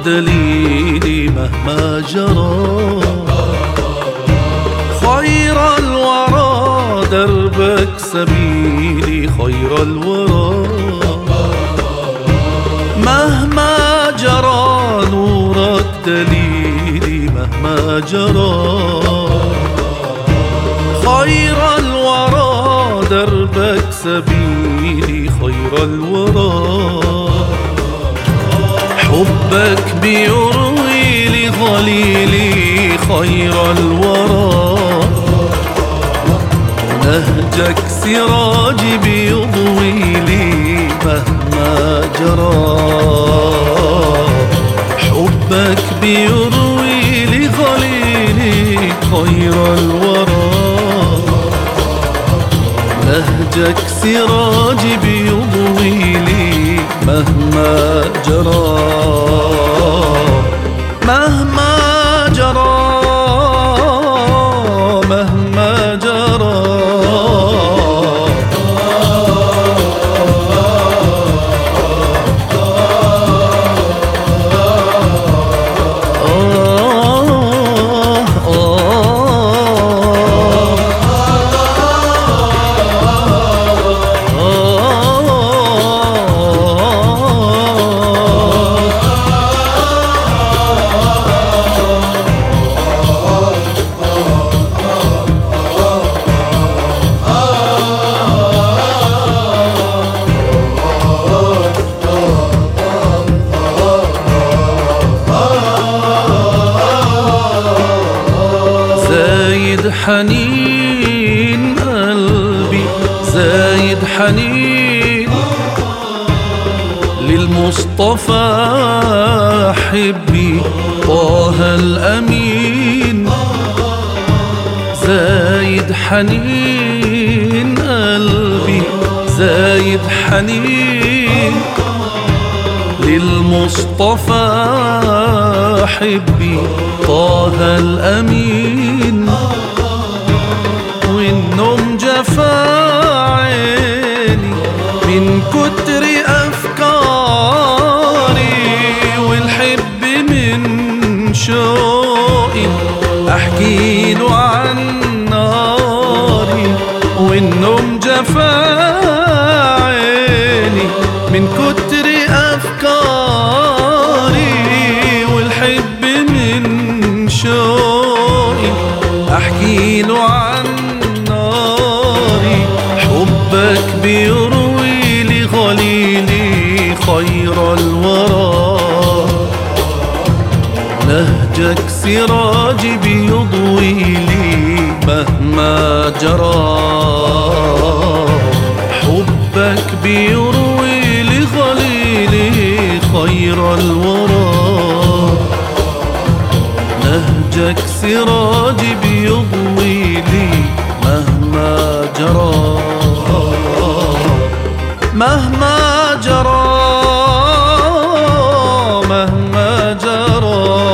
دليلي مهما جرى خير الورى دربك سبيلي خير الورى مهما جرى نورك دليلي مهما جرى خير الورى دربك سبيلي خير الورى حبك بيروي لظليلي خير الورى نهجك سراجي بيضوي لي مهما جرى حبك بيروي لظليلي خير الورى نهجك سراجي بيضوي لي مهما جرى مهما جرى مهما جرى آه زايد حنين قلبي زايد حنين للمصطفى حبي طه الأمين زايد حنين قلبي زايد حنين للمصطفى حبي طه الأمين والنوم جفا عيني من كتر أفكاري والحب من شوقي أحكي له عن ناري والنوم جفا عيني من كتر أفكاري والحب من شوقي أحكي له عن ناري حبك بيروي لغليلي خير الورى نهجك سراجي بيضوي لي مهما جرى حبك بيروي لغليلي خير الورى نهجك سراجي بيضوي لي مهما جرى مهما جرى مهما جرى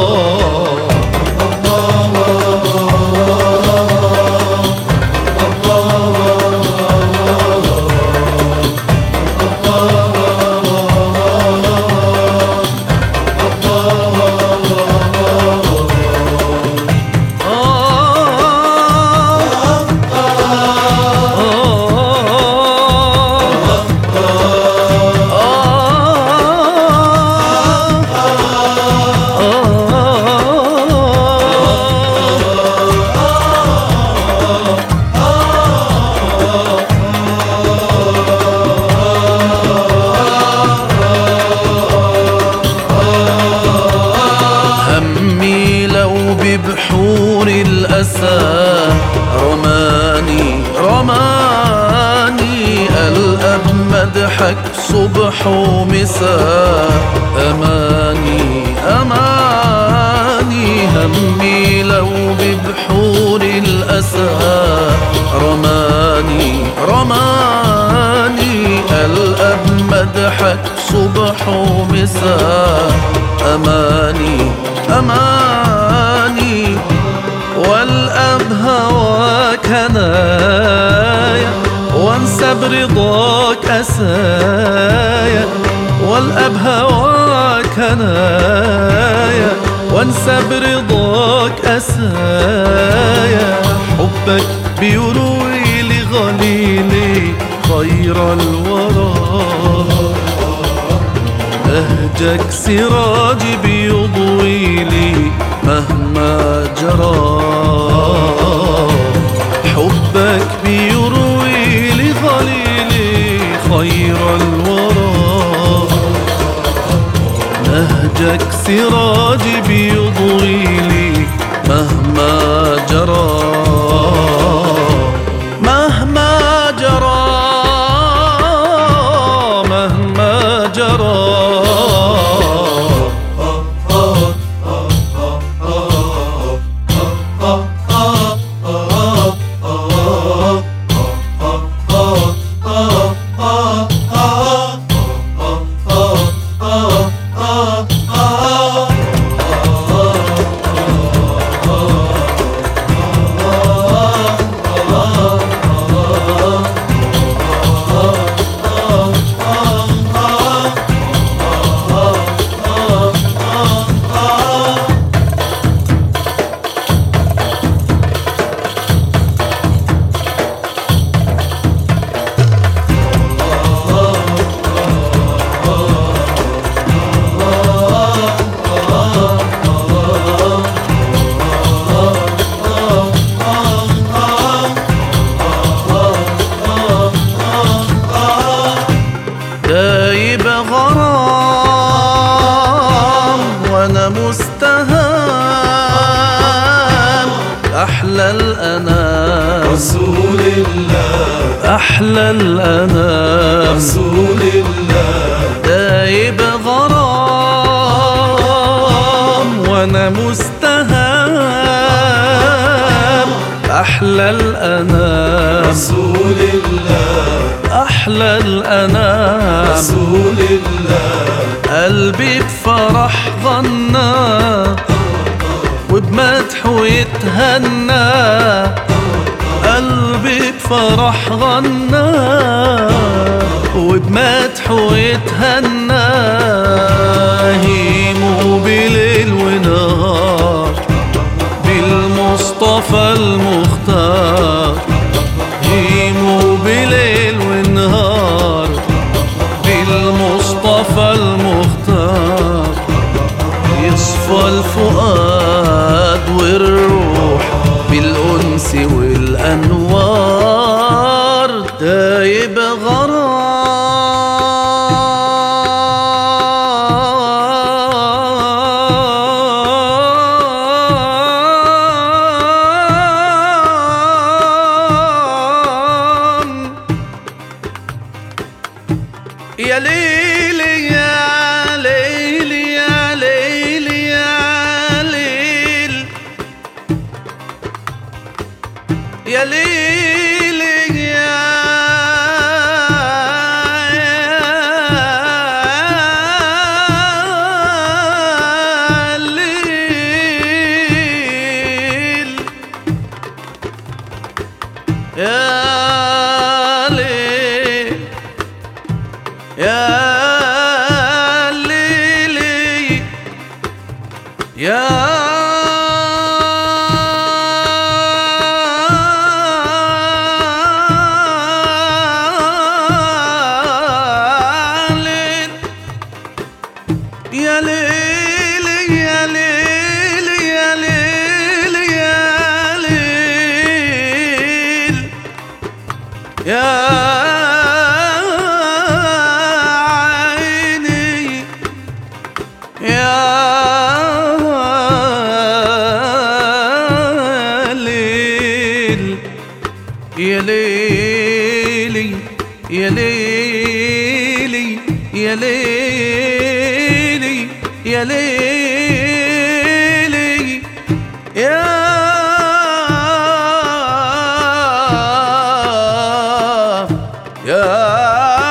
همي لو ببحور الأسى رماني رماني الأب مدحك صبح ومساء أماني أماني همي لو ببحور الأسى رماني رماني الأب مدحك صبح ومساء أماني أماني والأب هواك هنايا وانسى برضاك أسايا والأب هواك هنايا وانسى برضاك أسايا حبك بيروي لغليلي خير الورى نهجك سراج بيضوي لي مهما جرى حبك بيروي لظليلي خير الورى نهجك سراج بيضوي لي مهما جرى أحلى الأنام رسول الله أحلى الأنام رسول الله دايب غرام وأنا مستهام أحلى الأنام رسول الله أحلى الأنام رسول الله قلبي بفرح غنى وبمدح ويتهنى قلبي بفرح غنى وبمدح ويتهنى هيمو بليل ونهار بالمصطفى المختار هيمو بليل ونهار بالمصطفى المختار يصفى الفؤاد والروح بالأنس والأنوار دايب غرام يا ليلي يا ليلي يا ليلي يا ليل يا ليلي يا يا ليل يا ليل يا ليلي يا ليل يا ليلي يا ليلي يا ليلي يا ليل يا عيني يا ليل يا ليلي يا ليلي يا ليلي يا ليلي يا يا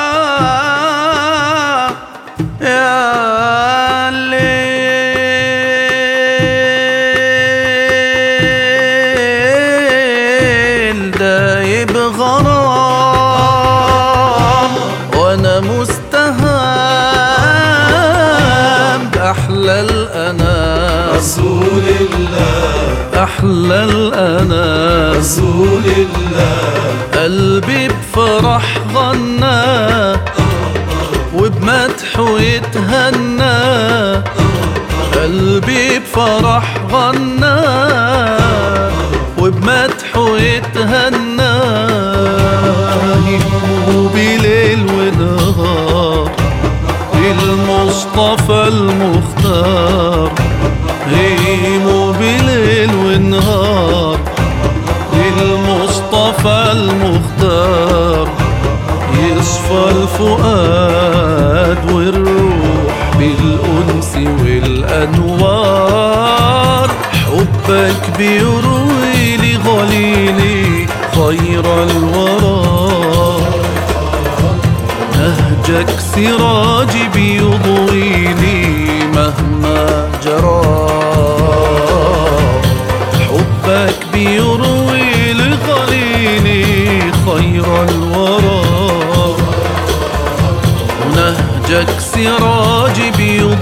يا الليل دايب غرام وانا مستهام رسول الله أحلى الأنام رسول الله قلبي بفرح غنى وبمدحه يتهنى قلبي بفرح غنى وبمدحه يتهنى وبليل ونهار المصطفى المختار هيمو بليل ونهار المصطفى المختار يصفى الفؤاد والروح بالأنس والأنوار حبك بيروي لي غليلي خير الورى نهجك سراجي بيضويني مهما جرى حبك بيروي لغليلي خير الورى ونهجك سراجي بيضويني